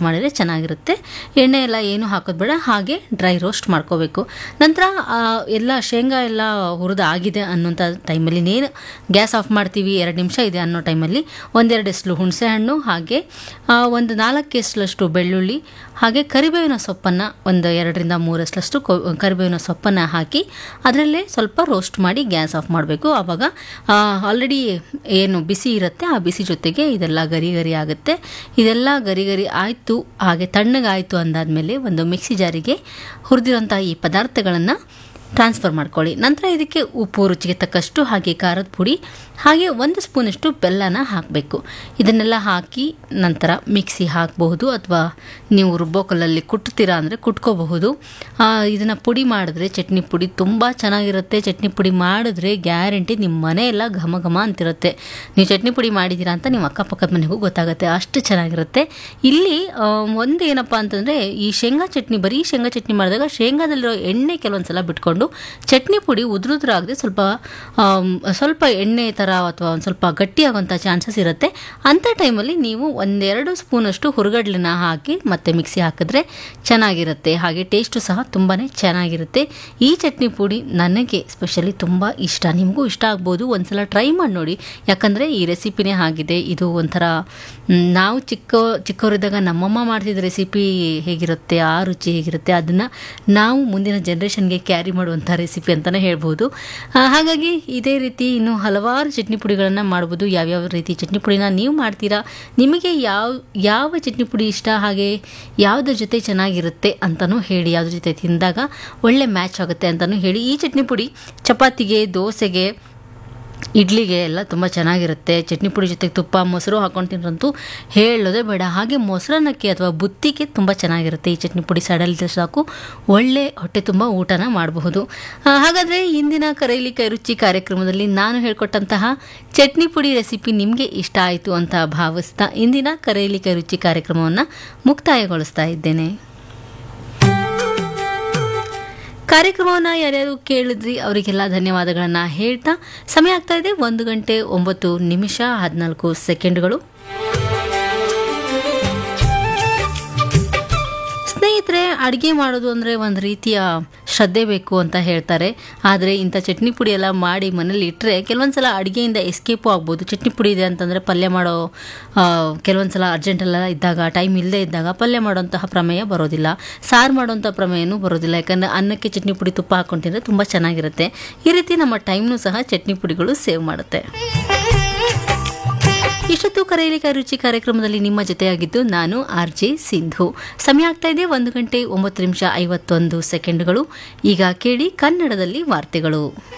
ಮಾಡಿದರೆ ಚೆನ್ನಾಗಿರುತ್ತೆ ಎಣ್ಣೆ ಎಲ್ಲ ಏನು ಹಾಕೋದು ಬೇಡ ಹಾಗೆ ಡ್ರೈ ರೋಸ್ಟ್ ಮಾಡ್ಕೋಬೇಕು ನಂತರ ಆ, ಎಲ್ಲ ಶೇಂಗಾ ಎಲ್ಲ ಹುರಿದು ಆಗಿದೆ ಅನ್ನೋಂಥ ಟೈಮಲ್ಲಿ ನೇನು ಗ್ಯಾಸ್ ಆಫ್ ಮಾಡ್ತೀವಿ ಎರಡು ನಿಮಿಷ ಇದೆ ಅನ್ನೋ ಟೈಮಲ್ಲಿ ಒಂದೆರಡು ಎಸ್ಲು ಹುಣಸೆ ಹಣ್ಣು ಹಾಗೆ ಆ, ಒಂದು ನಾಲ್ಕು ಎಸ್ಲಷ್ಟು ಬೆಳ್ಳುಳ್ಳಿ ಹಾಗೆ ಕರಿಬೇವಿನ ಸೊಪ್ಪನ್ನು ಒಂದು ಎರಡರಿಂದ ಮೂರು ಎಸ್ಲಷ್ಟು ಕೊ ಕರಿಬೇವಿನ ಸೊಪ್ಪನ್ನು ಹಾಕಿ ಅದರಲ್ಲೇ ಸ್ವಲ್ಪ ರೋಸ್ಟ್ ಮಾಡಿ ಗ್ಯಾಸ್ ಆಫ್ ಮಾಡಬೇಕು ಆವಾಗ ಆಲ್ರೆಡಿ ಏನು ಬಿಸಿ ಇರುತ್ತೆ ಆ ಬಿಸಿ ಜೊತೆಗೆ ಇದೆಲ್ಲ ಗರಿ ಗರಿ ಆಗುತ್ತೆ ಇದೆಲ್ಲ ಗರಿ ಗರಿ ಆಯಿತು ಹಾಗೆ ತಣ್ಣಗಾಯಿತು ಅಂದಾದಮೇಲೆ ಒಂದು ಮಿಕ್ಸಿ ಜಾರಿಗೆ ಹುರಿದಿರೋಂಥ ಈ ಪದಾರ್ಥಗಳನ್ನು ಟ್ರಾನ್ಸ್ಫರ್ ಮಾಡ್ಕೊಳ್ಳಿ ನಂತರ ಇದಕ್ಕೆ ಉಪ್ಪು ರುಚಿಗೆ ತಕ್ಕಷ್ಟು ಹಾಗೆ ಖಾರದ ಪುಡಿ ಹಾಗೆ ಒಂದು ಸ್ಪೂನಷ್ಟು ಬೆಲ್ಲನ ಹಾಕಬೇಕು ಇದನ್ನೆಲ್ಲ ಹಾಕಿ ನಂತರ ಮಿಕ್ಸಿ ಹಾಕಬಹುದು ಅಥವಾ ನೀವು ರುಬ್ಬೋ ಕಲ್ಲಲ್ಲಿ ಕುಟ್ತೀರಾ ಅಂದರೆ ಕುಟ್ಕೋಬಹುದು ಇದನ್ನು ಪುಡಿ ಮಾಡಿದ್ರೆ ಚಟ್ನಿ ಪುಡಿ ತುಂಬ ಚೆನ್ನಾಗಿರುತ್ತೆ ಚಟ್ನಿ ಪುಡಿ ಮಾಡಿದ್ರೆ ಗ್ಯಾರಂಟಿ ನಿಮ್ಮ ಮನೆ ಎಲ್ಲ ಘಮ ಘಮ ಅಂತಿರುತ್ತೆ ನೀವು ಚಟ್ನಿ ಪುಡಿ ಮಾಡಿದ್ದೀರಾ ಅಂತ ನಿಮ್ಮ ಅಕ್ಕಪಕ್ಕದ ಮನೆಗೂ ಗೊತ್ತಾಗುತ್ತೆ ಅಷ್ಟು ಚೆನ್ನಾಗಿರುತ್ತೆ ಇಲ್ಲಿ ಆ, ಒಂದು ಏನಪ್ಪ ಅಂತಂದರೆ ಈ ಶೇಂಗಾ ಚಟ್ನಿ ಬರೀ ಶೇಂಗಾ ಚಟ್ನಿ ಮಾಡಿದಾಗ ಶೇಂಗಾದಲ್ಲಿರೋ ಎಣ್ಣೆ ಕೆಲವೊಂದು ಸಲ ಬಿಟ್ಕೊಂಡು ಚಟ್ನಿ ಪುಡಿ ಉದುರುದ್ರಾಗದೆ ಸ್ವಲ್ಪ ಆಮ್, ಸ್ವಲ್ಪ ಎಣ್ಣೆ ಥರ ಅಥವಾ ಒಂದು ಸ್ವಲ್ಪ ಗಟ್ಟಿಯಾಗುವಂಥ ಚಾನ್ಸಸ್ ಇರುತ್ತೆ ಅಂಥ ಟೈಮಲ್ಲಿ ನೀವು ಒಂದೆರಡು ಸ್ಪೂನಷ್ಟು ಹುರುಗಡ್ಲನ್ನ ಹಾಕಿ ಮತ್ತೆ ಮಿಕ್ಸಿ ಹಾಕಿದ್ರೆ ಚೆನ್ನಾಗಿರುತ್ತೆ ಹಾಗೆ ಟೇಸ್ಟು ಸಹ ತುಂಬಾ ಚೆನ್ನಾಗಿರುತ್ತೆ ಈ ಚಟ್ನಿ ಪುಡಿ ನನಗೆ ಸ್ಪೆಷಲಿ ತುಂಬ ಇಷ್ಟ ನಿಮಗೂ ಇಷ್ಟ ಆಗ್ಬೋದು ಒಂದ್ಸಲ ಟ್ರೈ ಮಾಡಿ ನೋಡಿ ಯಾಕಂದರೆ ಈ ರೆಸಿಪಿನೇ ಆಗಿದೆ ಇದು ಒಂಥರ ಮ್, ನಾವು ಚಿಕ್ಕ ಚಿಕ್ಕವರಿದ್ದಾಗ ನಮ್ಮಮ್ಮ ಮಾಡ್ತಿದ್ದ ರೆಸಿಪಿ ಹೇಗಿರುತ್ತೆ ಆ ರುಚಿ ಹೇಗಿರುತ್ತೆ ಅದನ್ನು ನಾವು ಮುಂದಿನ ಜನ್ರೇಷನ್ಗೆ ಕ್ಯಾರಿ ಮಾಡುವಂಥ ರೆಸಿಪಿ ಅಂತಲೇ ಹೇಳ್ಬೋದು ಆ, ಹಾಗಾಗಿ ಇದೇ ರೀತಿ ಇನ್ನು ಹಲವಾರು ಚಟ್ನಿ ಪುಡಿಗಳನ್ನು ಮಾಡ್ಬೋದು ಯಾವ್ಯಾವ ರೀತಿ ಚಟ್ನಿ ಪುಡಿನ ನೀವು ಮಾಡ್ತೀರಾ ನಿಮಗೆ ಯಾವ ಯಾವ ಚಟ್ನಿ ಪುಡಿ ಇಷ್ಟ ಹಾಗೆ ಯಾವುದ್ರ ಜೊತೆ ಚೆನ್ನಾಗಿರುತ್ತೆ ಅಂತಲೂ ಹೇಳಿ ಯಾವುದ್ರ ಜೊತೆ ತಿಂದಾಗ ಒಳ್ಳೆ ಮ್ಯಾಚ್ ಆಗುತ್ತೆ ಅಂತಲೂ ಹೇಳಿ ಈ ಚಟ್ನಿ ಪುಡಿ ಚಪಾತಿಗೆ ದೋಸೆಗೆ ಇಡ್ಲಿಗೆ ಎಲ್ಲ ತುಂಬ ಚೆನ್ನಾಗಿರುತ್ತೆ ಚಟ್ನಿ ಪುಡಿ ಜೊತೆಗೆ ತುಪ್ಪ ಮೊಸರು ಹಾಕೊಂಡು ತಿನ್ನೋದಂತೂ ಹೇಳೋದೇ ಬೇಡ ಹಾಗೆ ಮೊಸರನ್ನಕ್ಕೆ ಅಥವಾ ಬುತ್ತಿಗೆ ತುಂಬ ಚೆನ್ನಾಗಿರುತ್ತೆ ಈ ಚಟ್ನಿ ಪುಡಿ ಸಡಲಿದ್ರೆ ಸಾಕು ಒಳ್ಳೆ ಹೊಟ್ಟೆ ತುಂಬ ಊಟನ ಮಾಡಬಹುದು ಆ, ಹಾಗಾದರೆ ಇಂದಿನ ಕರೈಲಿ ಕೈ ರುಚಿ ಕಾರ್ಯಕ್ರಮದಲ್ಲಿ ನಾನು ಹೇಳ್ಕೊಟ್ಟಂತಹ ಚಟ್ನಿ ಪುಡಿ ರೆಸಿಪಿ ನಿಮಗೆ ಇಷ್ಟ ಆಯಿತು ಅಂತ ಭಾವಿಸ್ತಾ ಇಂದಿನ ಕರೈಲಿ ಕೈ ರುಚಿ ಕಾರ್ಯಕ್ರಮವನ್ನು ಮುಕ್ತಾಯಗೊಳಿಸ್ತಾ ಇದ್ದೇನೆ ಕಾರ್ಯಕ್ರಮವನ್ನು ಯಾರ್ಯಾರು ಕೇಳಿದ್ರಿ ಅವರಿಗೆಲ್ಲ ಧನ್ಯವಾದಗಳನ್ನು ಹೇಳ್ತಾ ಸಮಯ ಆಗ್ತಾ ಇದೆ ಒಂದು ಗಂಟೆ ಒಂಬತ್ತು ನಿಮಿಷ ಹದಿನಾಲ್ಕು ಸೆಕೆಂಡ್ಗಳು ಸ್ನೇಹಿತರೆ ಅಡುಗೆ ಮಾಡೋದು ಅಂದರೆ ಒಂದು ರೀತಿಯ ಶ್ರದ್ಧೆ ಬೇಕು ಅಂತ ಹೇಳ್ತಾರೆ ಆದರೆ ಇಂಥ ಚಟ್ನಿ ಪುಡಿ ಎಲ್ಲ ಮಾಡಿ ಮನೇಲಿ ಇಟ್ಟರೆ ಕೆಲವೊಂದು ಸಲ ಅಡುಗೆಯಿಂದ ಎಸ್ಕೇಪು ಆಗ್ಬೋದು ಚಟ್ನಿ ಪುಡಿ ಇದೆ ಅಂತಂದರೆ ಪಲ್ಯ ಮಾಡೋ ಆ, ಕೆಲವೊಂದು ಸಲ ಅರ್ಜೆಂಟೆಲ್ಲ ಇದ್ದಾಗ ಟೈಮ್ ಇಲ್ಲದೆ ಇದ್ದಾಗ ಪಲ್ಯ ಮಾಡೋಂತಹ ಪ್ರಮೇಯ ಬರೋದಿಲ್ಲ ಸಾರು ಮಾಡೋಂಥ ಪ್ರಮೇಯನೂ ಬರೋದಿಲ್ಲ ಯಾಕಂದರೆ ಅನ್ನಕ್ಕೆ ಚಟ್ನಿ ಪುಡಿ ತುಪ್ಪ ಹಾಕೊಂಡು ತಿಂದರೆ ತುಂಬ ಚೆನ್ನಾಗಿರುತ್ತೆ ಈ ರೀತಿ ನಮ್ಮ ಟೈಮ್ನು ಸಹ ಚಟ್ನಿ ಪುಡಿಗಳು ಸೇವ್ ಮಾಡುತ್ತೆ ಇಷ್ಟೊತ್ತು ಕರೆಯಲಿಕ ರುಚಿ ಕಾರ್ಯಕ್ರಮದಲ್ಲಿ ನಿಮ್ಮ ಜೊತೆಯಾಗಿದ್ದು ನಾನು ಆರ್ ಜೆ ಸಿಂಧು ಸಮಯ ಆಗ್ತಾ ಇದೆ ಒಂದು ಗಂಟೆ ಒಂಬತ್ತು ನಿಮಿಷ ಐವತ್ತೊಂದು ಸೆಕೆಂಡ್ಗಳು ಈಗ ಕೇಳಿ ಕನ್ನಡದಲ್ಲಿ ವಾರ್ತೆಗಳು